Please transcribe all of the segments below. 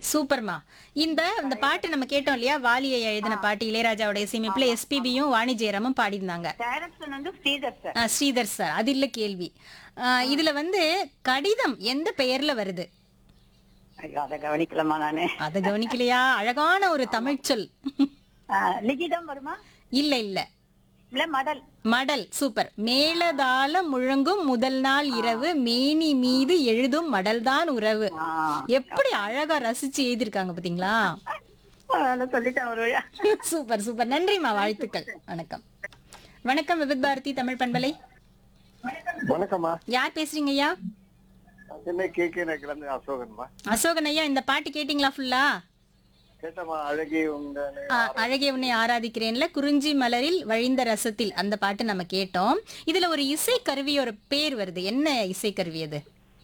சூப்பர்மா இந்த இந்த பாட்டு நம்ம கேட்டோம் இல்லையா வாலியை எழுதின பாட்டு இளையராஜாவோட இசையமைப்புல எஸ்பிபியும் வாணி ஜெயராமும் பாடியிருந்தாங்க டைரக்ஷன் வந்து ஸ்ரீதர் சார் ஆ, ஸ்ரீதர் சார் அது இல்ல கேள்வி ஆ, இதுல வந்து கடிதம் எந்த பெயர்ல வருது ஐயோ அதை கவனிக்கலாமா நானு அத கவனிக்கலையா அழகான ஒரு தமிழ் சொல் ஆ, லிகிதம் வருமா இல்ல இல்ல இல்ல மடல் மடல் சூப்பர் மேலதாள முழங்கும் முதல் நாள் இரவு மேனி மீது எழுதும் மடல்தான் உறவு ஆ, எப்படி அழகா ரசிச்சு எழுதிருக்காங்க பாத்தீங்களா அதை சொல்லிட்டேன் ஒரு வழியா சூப்பர் சூப்பர் நன்றிமா வாழ்த்துக்கள் வணக்கம் வணக்கம் விவித் பாரதி தமிழ் பண்பலை வணக்கம்மா யார் பேசுறீங்க ஐயா சென்னை கே கே நகர்லேருந்து அசோகன்மா அசோகன் ஐயா இந்த பாட்டு கேட்டிங்களா ஃபுல்லா கேட்டம்மா அழகி உங்க ஆ, அழகே உன்னை ஆராதிக்கிறேன்ல குறிஞ்சி மலரில் வழிந்த ரசத்தில் அந்த பாட்டு நம்ம கேட்டோம் இதுல ஒரு இசை கருவியோட பேர் வருது என்ன இசை கருவி அது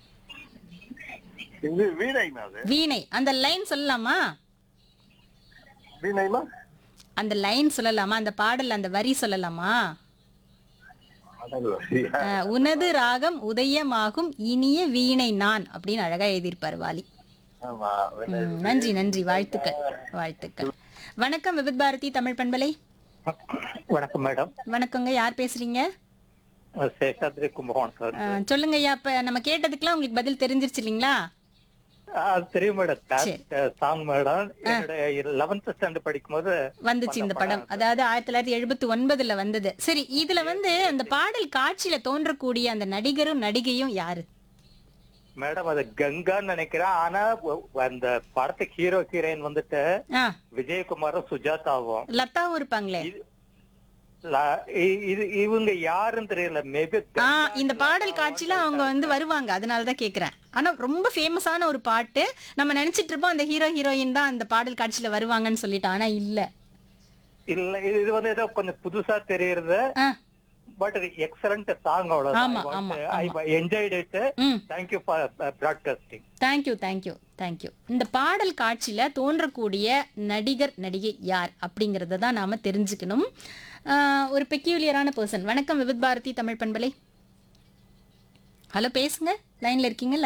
இது வீணைமா அது வீணை அந்த லைன் சொல்லலாமா வீணைமா அந்த லைன் சொல்லலாமா அந்த பாடல் அந்த வரி சொல்லலாமா அடங்கு ஆ, உனது ராகம் உதயமாகும் இனிய வீணை நான் அப்படின்னு அழகா எழுதியிருப்பாரு வாலி ஆமா ம், நன்றி நன்றி வாழ்த்துக்கள் வாழ்த்துக்கள் வணக்கம் விபித் பாரதி தமிழ் பண்பலை வணக்கம் மேடம் வணக்கங்க யார் பேசுறீங்க சேஷாத்ரி கும்பகோணம் சார் ஆ, சொல்லுங்க ஐயா இப்ப நம்ம கேட்டதுக்கெல்லாம் உங்களுக்கு பதில் தெரிஞ்சிருச்சு இல்லைங்களா அது தெரியும் மேடம் சரி. சாங் மேடம் என்னுடைய லெவன்த் ஸ்டாண்டர்ட் படிக்கும்போது வந்துச்சு இந்த படம் அதாவது ஆயிரத்தி தொள்ளாயிரத்தி எழுபத்தி ஒன்பதுல வந்தது சரி இதுல வந்து அந்த பாடல் காட்சியில தோன்றக்கூடிய அந்த நடிகரும் நடிகையும் யாரு மேடம் அது கங்கான்னு நினைக்கிறேன் ஆனா ஒ- அந்த படத்துக்கு ஹீரோ ஹீரோயின் வந்துட்டு ஆ விஜயகுமாரும் சுஜாதாவும் லதாவும் இருப்பாங்களே இது- ல- இ- இது இவங்க யாருன்னு தெரியல மேபி ஆ இந்த பாடல் காட்சியில அவங்க வந்து வருவாங்க அதனாலதான் கேக்குறேன் ஆனா ரொம்ப ஃபேமஸான ஒரு பாட்டு நம்ம நினைச்சிட்டு இருப்போம் அந்த ஹீரோ ஹீரோயின் தான் அந்த பாடல் காட்சியில வருவாங்கன்னு சொல்லிட்டு ஆனா இல்ல இல்ல இது இது வந்து ஏதோ கொஞ்சம் புதுசா தெரியுது ஆ, பட் எக்ஸலண்ட் சாங் ஆமா, ஆமா, அவ்வளவுதான் ஐ என்ஜாய்ட் இட் ம் thank you for broadcasting thank you thank you thank you இந்த பாடல் காட்சியில தோன்றக்கூடிய நடிகர் நடிகை யார் அப்படிங்கறத தான் நாம தெரிஞ்சுக்கணும் ஆஹ், ஒரு பெக்யூலியரான பர்சன் வணக்கம் விவித் பாரதி தமிழ் பண்பலை ஹலோ பேசுங்க லைன்ல இருக்கீங்கல்ல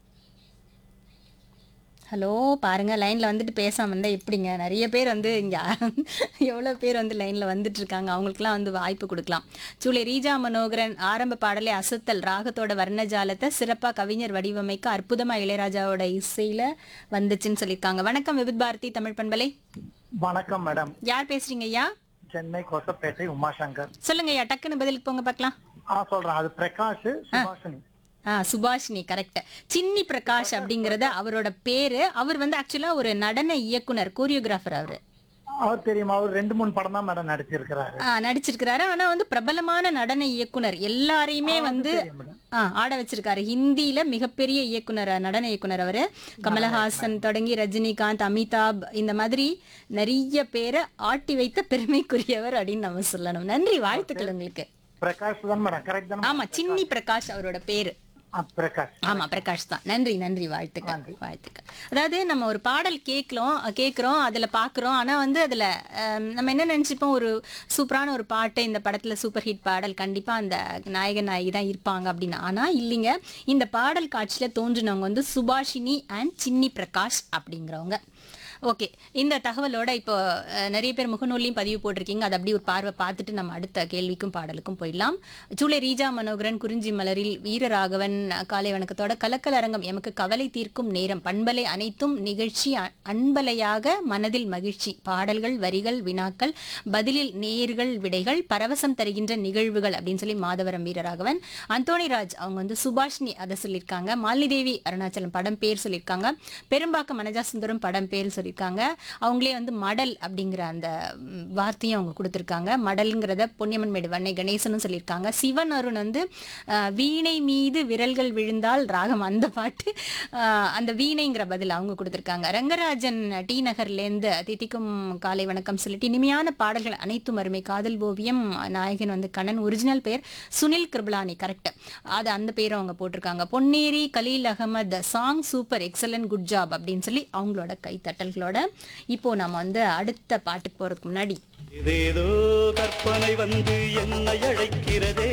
ஹலோ பாருங்க லைன்ல வந்துட்டு பேசாம இருந்தா எப்படிங்க நிறைய பேர் வந்து இங்க எவ்வளவு பேர் வந்து லைன்ல வந்துட்டு இருக்காங்க அவங்களுக்குலாம் வந்து வாய்ப்பு கொடுக்கலாம் சூளை ரீஜா மனோகரன் ஆரம்ப பாடலே அசத்தல் ராகத்தோட வர்ணஜாலத்தை சிறப்பா கவிஞர் வடிவமைக்க அற்புதமா இளையராஜாவோட இசையில வந்துச்சுன்னு சொல்லியிருக்காங்க வணக்கம் விபித் பாரதி தமிழ் பண்பலை வணக்கம் மேடம் யார் பேசுறீங்க ஐயா சென்னை கொசப்பேட்டை உமாசங்கர் சொல்லுங்க ஐயா டக்குன்னு பதிலுக்கு போங்க பார்க்கலாம் ஆ சொல்றேன் அது பிரகாஷ் சுபாஷினி ஆ சுபாஷினி கரெக்ட் சின்னி பிரகாஷ் அப்படிங்கறது அவரோட பேரு அவர் வந்து ஆக்சுவலா ஒரு நடன இயக்குனர் கோரியோகிராஃபர் அவரு அவர் தெரியுமா அவர் ரெண்டு மூணு படம் தான் மேடம் நடிச்சிருக்கிறாரு ஆ, நடிச்சிருக்கிறாரு ஆனா வந்து பிரபலமான நடன இயக்குனர் எல்லாரையுமே வந்து ஆ, ஆட வச்சிருக்காரு ஹிந்தியில மிகப்பெரிய இயக்குனர் நடன இயக்குனர் அவரு கமலஹாசன் தொடங்கி ரஜினிகாந்த் அமிதாப் இந்த மாதிரி நிறைய பேரை ஆட்டி வைத்த பெருமைக்குரியவர் அப்படின்னு நம்ம சொல்லணும் நன்றி வாழ்த்துக்கள் உங்களுக்கு பிரகாஷ் தான் மேடம் கரெக்ட் தான் ஆமா சின்னி பிரகாஷ் அவரோட பேரு ஆ, பிரகாஷ் ஆமா பிரகாஷ் தான் நன்றி நன்றி வாழ்த்துக்கள் வாழ்த்துக்கள் அதாவது நம்ம ஒரு பாடல் கேட்கிறோம் கேட்குறோம் அதுல பாக்குறோம் ஆனா வந்து அதுல ஹம், நம்ம என்ன நினைச்சுப்போம் ஒரு சூப்பரான ஒரு பாட்டு இந்த படத்துல சூப்பர் ஹிட் பாடல் கண்டிப்பா அந்த நாயக நாயகி தான் இருப்பாங்க அப்படின்னு ஆனா இல்லைங்க இந்த பாடல் காட்சியில தோன்றினவங்க வந்து சுபாஷினி அண்ட் சின்னி பிரகாஷ் அப்படிங்கிறவங்க ஓகே இந்த தகவலோட இப்போ அஹ், நிறைய பேர் முகநூல்லையும் பதிவு போட்டிருக்கீங்க அதை அப்படி ஒரு பார்வை பார்த்துட்டு நம்ம அடுத்த கேள்விக்கும் பாடலுக்கும் போயிடலாம் சூளை ரீஜா மனோகரன் குறிஞ்சி மலரில் வீரராகவன் அஹ், காலை வணக்கத்தோட கலக்கல் அரங்கம் எமக்கு கவலை தீர்க்கும் நேரம் பண்பலை அனைத்தும் நிகழ்ச்சி அ- அன்பலையாக மனதில் மகிழ்ச்சி பாடல்கள் வரிகள் வினாக்கள் பதிலில் நேர்கள் விடைகள் பரவசம் தருகின்ற நிகழ்வுகள் அப்படின்னு சொல்லி மாதவரம் வீரராகவன் அந்தோணிராஜ் அவங்க வந்து சுபாஷினி அதை சொல்லியிருக்காங்க மாலிதேவி அருணாச்சலம் படம் பேர் சொல்லியிருக்காங்க பெரும்பாக்கம் மனஜா சுந்தரம் படம் பேர் சொல்லியிருக்காங்க அவங்களே வந்து மடல் அப்படிங்கிற அந்த ம், வார்த்தையும் அவங்க கொடுத்துருக்காங்க மடல்ங்கிறத பொன்னியம்மன் மேடு வண்ணை கணேசனும் சொல்லியிருக்காங்க சிவன் அருண் வந்து அஹ், வீணை மீது விரல்கள் விழுந்தால் ராகம் அந்த பாட்டு அஹ், அந்த வீணைங்கிற பதில் அவங்க கொடுத்துருக்காங்க ரங்கராஜன் டி நகர்லேருந்து தித்திக்கும் காலை வணக்கம் சொல்லிட்டு இனிமையான பாடல்கள் அனைத்தும் அருமை காதல் ஓவியம் நாயகன் வந்து கண்ணன் ஒரிஜினல் பெயர் சுனில் கிருபலானி கரெக்ட் அது அந்த பேரும் அவங்க போட்டிருக்காங்க Ponneri Khalil Ahmed song super excellent good job அப்படின்னு சொல்லி அவங்களோட கைத்தட்டல்களோட இப்போ நம்ம வந்து அடுத்த பாட்டுக்கு போறதுக்கு முன்னாடி ஏதேதோ கற்பனை வந்து என்னை அழைக்கிறதே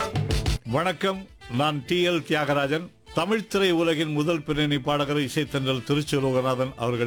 வணக்கம் நான் டி எல் தியாகராஜன் தமிழ் திரை உலகின் முதல் பின்னணி பாடகர் இசைத்தன்றல் திருச்சி லோகநாதன் அவர்கள்